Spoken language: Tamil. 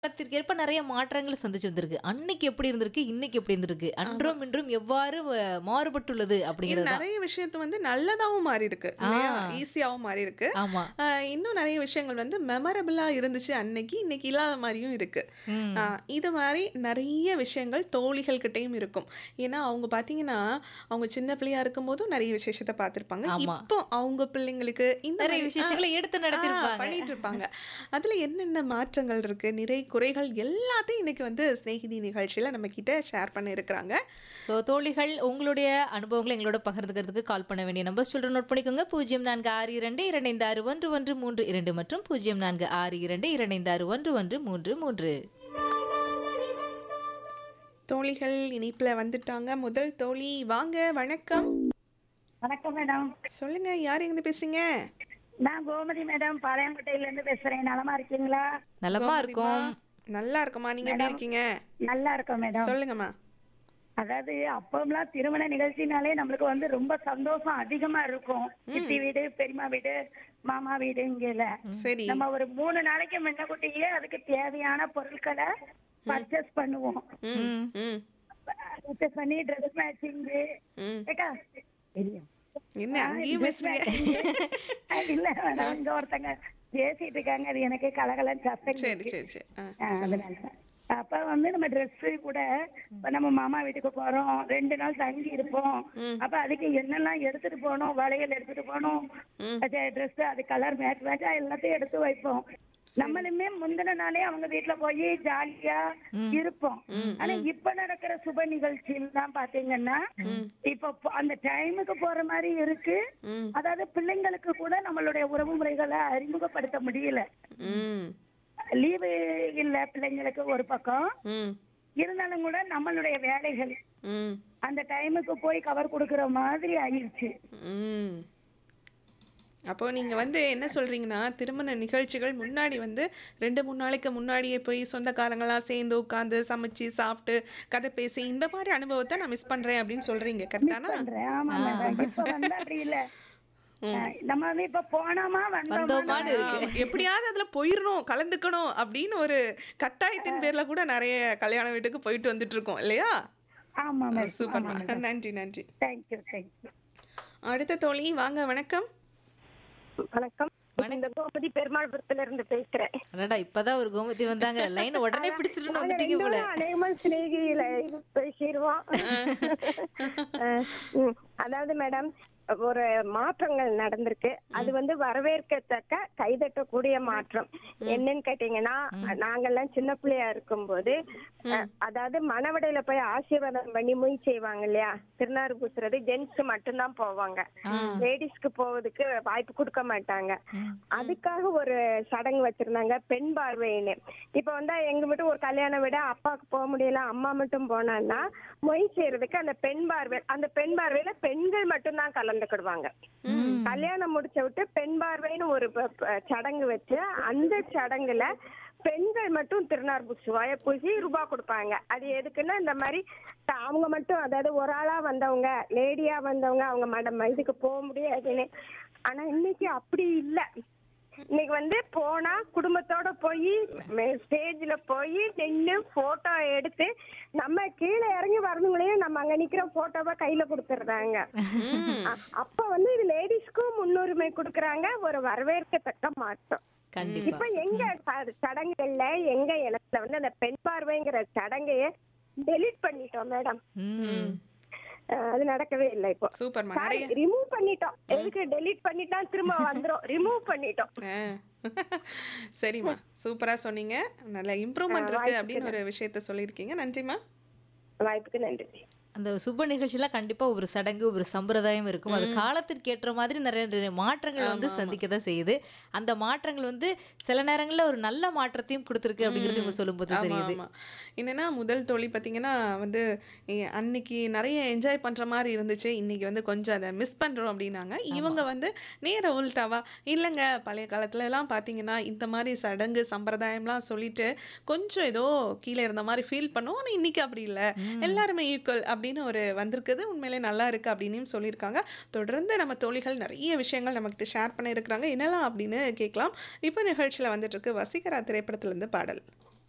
காலத்திற்கேற்ப நிறைய மாற்றங்கள் சந்திச்சு வந்திருக்கு. அன்னைக்கு எப்படி இருந்திருக்கு? இன்னைக்கு எப்படி இருந்திருக்கு? ஆமா. அன்றும் இன்றும் எவ்வாறு வ மாறுபட்டுள்ளது இது அப்படிங்கிறது தான். நெறைய விஷயத்து வந்து நல்லதாவும் மாறியிருக்கு. ஆ. இல்லையா? ஈஸியாவும் மாறியிருக்கு. ஆமா. அ இன்னும் நெறைய விஷயங்கள் வந்து மெமரபிளா இருந்துச்சு அன்னைக்கு, இன்னைக்கு இல்லாத மாரியும் இருக்கு. ம். ஆ இது மாரி நெறைய விஷயங்கள் தோழிகள் கிட்டயும் இருக்கும். ஏன்னா, அவங்க பார்த்தீங்கன்னா, அவங்க சின்ன பிள்ளையா இருக்கும்போதும் நெறைய விசேஷத்த பார்த்துருப்பாங்க. ஆமா. இப்போ அவங்க பிள்ளைங்களுக்கு இந்த நிறைய மாரி ஆ விசேஷங்கள எடுத்து ஆ நடத்தியிருப்பாங்க. பண்ணிட்டு இருப்பாங்க. அதுல என்னென்ன மாற்றங்கள் இருக்கு, நிறை, குறைகள் எல்லாத்தையும் இன்னைக்கு வந்து சிநேகிதி நிகழ்ச்சியில நம்ம கிட்ட ஷேர் பண்ணியிருக்கிறாங்க. ஸோ தோழிகள் உங்களுடைய அனுபவங்கள எங்களோட பகிர்ந்துக்கிறதுக்கு கால் பண்ண வேண்டிய நம்பர் சொல்றேன் நோட் பண்ணிக்கோங்க. 0462256132 மற்றும் 0462256133. தோழிகள் இணைப்புல வந்துட்டாங்க. முதல் தோழி வாங்க, வணக்கம். வணக்கம் மேடம் சொல்லுங்க, யார் எங்கேருந்து பேசுறீங்க? நான் கோமதி மேடம் பாளையங்கோட்டையில இருந்து பேசுறேன் நலமா இருக்கீங்களா நலமா கோமதிமா. இருக்கும். நல்லா இருக்கம்மா. நீங்க எப்படி மேடம். இருக்கீங்க? நல்லா இருக்கோம் மேடம் சொல்லுங்கம்மா. அதாவது அப்போம்லாம் திருமண நிகழ்ச்சினாலே நம்மளுக்கு வந்து ரொம்ப சந்தோஷம் அதிகமா இருக்கும் சித்தி வீடு பெரியம்மா வீடு மாமா வீடு இங்கல சரி. நம்ம ஒரு மூணு நாளைக்கு முன்னக்கூட்டியே அதுக்கு தேவையான பொருட்களை பர்ச்சேஸ் பண்ணுவோம் ம், ம், பர்ச்சேஸ் பண்ணி ட்ரெஸ் மேட்சிங் ம். கேட்டா தெரியும் என்ன அங்கேயும் dress பேசுறீங்க? matching. இல்ல மேடம் இங்க ஒருத்தங்க பேசிட்டு இருக்காங்க அது எனக்கு கலகலன்னு சத்தம் சரி, கேட்டுச்சு. சரி, சரி. ஆ, ஆ, சொல்லுங்க. அதனால. அப்ப வந்து நம்ம Dress கூட இப்ப நம்ம மாமா வீட்டுக்கு போறோம் ரெண்டு நாள் தங்கி இருப்போம் ம். அப்ப அதுக்கு என்னெல்லாம் எடுத்துட்டு போகணும் வளையல் எடுத்துட்டு போகணும் ம். ட்ரெஸ் அது கலர் மேட்ச் மேட்சா எல்லாத்தையும் எடுத்து வைப்போம் நம்மளுமே முந்தின நாளே அவங்க வீட்டுல போய் ஜாலியா இருப்போம் ஆனா இப்ப நடக்கிற சுப நிகழ்ச்சியில் தான் பாத்தீங்கன்னா இப்ப ப- அந்த டைமுக்கு போற மாதிரி இருக்கு ம், அதாவது பிள்ளைங்களுக்கு கூட நம்மளுடைய உறவு முறைகளை அறிமுகப்படுத்த முடியல ம், லீவு இல்ல பிள்ளைங்களுக்கு ஒரு பக்கம் ம், இருந்தாலும் கூட நம்மளுடைய வேலைகள் ம், அந்த டைமுக்கு போய் கவர் கொடுக்கிற மாதிரி ஆயிடுச்சு ம். அப்போ நீங்க வந்து என்ன சொல்றீங்கன்னா திருமண நிகழ்ச்சிகள் முன்னாடி வந்து ரெண்டு மூணு நாளைக்கு முன்னாடியே போய் சொந்தக்காரங்களாம் சேர்ந்து உட்காந்து சமைச்சு சாப்பிட்டு கதை பேசி இந்த மாதிரி அனுபவத்தை நான் மிஸ் பண்றேன் அப்படின்னு சொல்றீங்க கரெக்டானா பண்றேன் ஆமா மேடம் இப்ப வந்து அப்படி இல்ல அஹ் நம்ம வந்து இப்ப போனோமா வந்தோமான்னு வந்தோமான்னு இருக்கு. எப்படியாவது அதுல போயிடணும் கலந்துக்கணும் அப்படின்னு ஒரு கட்டாயத்தின் பேர்ல கூட நிறைய கல்யாண வீட்டுக்கு போயிட்டு வந்துட்டு இருக்கோம் இல்லையா ஆமா மேடம் சூப்பர்மா நன்றி நன்றி தேங்க்யூ தேங்க்யூ அடுத்த தோழி வாங்க வணக்கம் வணக்கம் இந்த கோமதி பெருமாள்புரத்துல இருந்து பேசுறேன் அடடா இப்பதான் ஒரு கோமதி வந்தாங்க. லைன் உடனே பிடிச்சிட்டு வந்துட்டீங்க போல. அநேகமா சிநேகியில பேசிடுவோம் அஹ், ம், அதாவது மேடம் ஒரு மாற்றங்கள் நடந்திருக்கு அது வந்து வரவேற்கத்தக்க கைதட்டக்கூடிய மாற்றம் என்னன்னு கேட்டீங்கன்னா நாங்கெல்லாம் சின்ன பிள்ளையா இருக்கும்போது அஹ், அதாவது மணவடையில போய் ஆசீர்வாதம் பண்ணி மொய் செய்வாங்க இல்லையா திருநாறு பூசுறது ஜென்ஸ் மட்டும்தான் போவாங்க லேடிஸ்க்கு போவதுக்கு வாய்ப்பு கொடுக்க மாட்டாங்க அதுக்காக ஒரு சடங்கு வச்சிருந்தாங்க பெண் பார்வைன்னு இப்ப வந்து எங்க மட்டும் ஒரு கல்யாணம் விட அப்பாவுக்கு போக முடியல அம்மா மட்டும் போனான்னா மொய் செய்யறதுக்கு அந்த பெண் பார்வை அந்த பெண் பார்வையில பெண்கள் மட்டும்தான் கலந்துக்கிடுவாங்க கல்யாணம் முடிச்ச விட்டு பெண் பார்வைன்னு ஒரு ப- ப- சடங்கு வச்சு அந்த சடங்குல பெண்கள் மட்டும் திருநார் பூசுவாய பூசி ரூபா கொடுப்பாங்க அது எதுக்குன்னா இந்த மாதிரி த- அவங்க மட்டும் அதாவது ஒரு ஆளா வந்தவங்க லேடியா வந்தவங்க அவங்க மேடம் இதுக்கு போக முடியாதுன்னு ஆனா இன்னைக்கு அப்படி இல்ல இன்னைக்கு வந்து போனா குடும்பத்தோட போய் ஸ்டேஜ்ல போய் நின்னு போட்டோ எடுத்து நம்ம கீழே இறங்கி வரணுங்களையும் நம்ம அங்க நிக்கிற போட்டோவை கையில கொடுத்துடுறாங்க அ- அப்ப வந்து இது லேடிஸ்க்கும் முன்னுரிமை கொடுக்கறாங்க ஒரு வரவேற்கத்தக்க மாற்றம் கண்டிப்பா. இப்ப எங்க ச- சடங்குகள்ல எங்க இடத்துல வந்து அந்த பெண் பார்வைங்கிற சடங்கைய டெலீட் பண்ணிட்டோம் மேடம் ம். அது நடக்கவே இல்லை இப்போ சூப்பர்மா நிறைய ரிமூவ் பண்ணிட்டோம் எதுக்கு டெலீட் பண்ணிட்டா திரும்ப வந்துரும் ரிமூவ் பண்ணிட்டோம் ஆ. சரிம்மா சூப்பரா சொன்னீங்க நல்ல இம்ப்ரூவ்மெண்ட் இருக்கு அப்படின்னு ஒரு விஷயத்த சொல்லியிருக்கீங்க நன்றிம்மா வாய்ப்புக்கு நன்றி அந்த சுப நிகழ்ச்சிலாம் கண்டிப்பா ஒரு சடங்கு ஒரு சம்பிரதாயம் இருக்கும் அது காலத்திற்கு ஏற்ற மாதிரி நிறைய நிறைய மாற்றங்கள் வந்து சந்திக்க தான் செய்யுது அந்த மாற்றங்கள் வந்து சில நேரங்கள்ல ஒரு நல்ல மாற்றத்தையும் கொடுத்துருக்கு அப்படிங்கிறது இவங்க சொல்லும்போது ஆமா தெரியுது ஆமா என்னன்னா முதல் தோழி பார்த்தீங்கன்னா வந்து எ- அன்னைக்கு நிறைய என்ஜாய் பண்ற மாதிரி இருந்துச்சு இன்னைக்கு வந்து கொஞ்சம் அதை மிஸ் பண்றோம் அப்படின்னாங்க இவங்க வந்து நேர உல்டாவா இல்லைங்க பழைய காலத்துல எல்லாம் பார்த்தீங்கன்னா இந்த மாதிரி சடங்கு சம்பிரதாயம்லாம் சொல்லிட்டு கொஞ்சம் ஏதோ கீழே இருந்த மாதிரி ஃபீல் பண்ணுவோம் ஆனா இன்னைக்கு அப்படி இல்லை எல்லாருமே ஈக்குவல் அப்படின்னு ஒரு வந்திருக்குது உண்மையிலே நல்லா இருக்கு அப்படின்னு சொல்லியிருக்காங்க தொடர்ந்து நம்ம தோழிகள் நிறைய விஷயங்கள் நம்மகிட்ட ஷேர் பண்ணியிருக்கிறாங்க என்னெல்லாம் அப்படின்னு கேட்கலாம் இப்போ நிகழ்ச்சியில் வந்துட்டு இருக்கு வசீகரா திரைப்படத்துல இருந்து பாடல்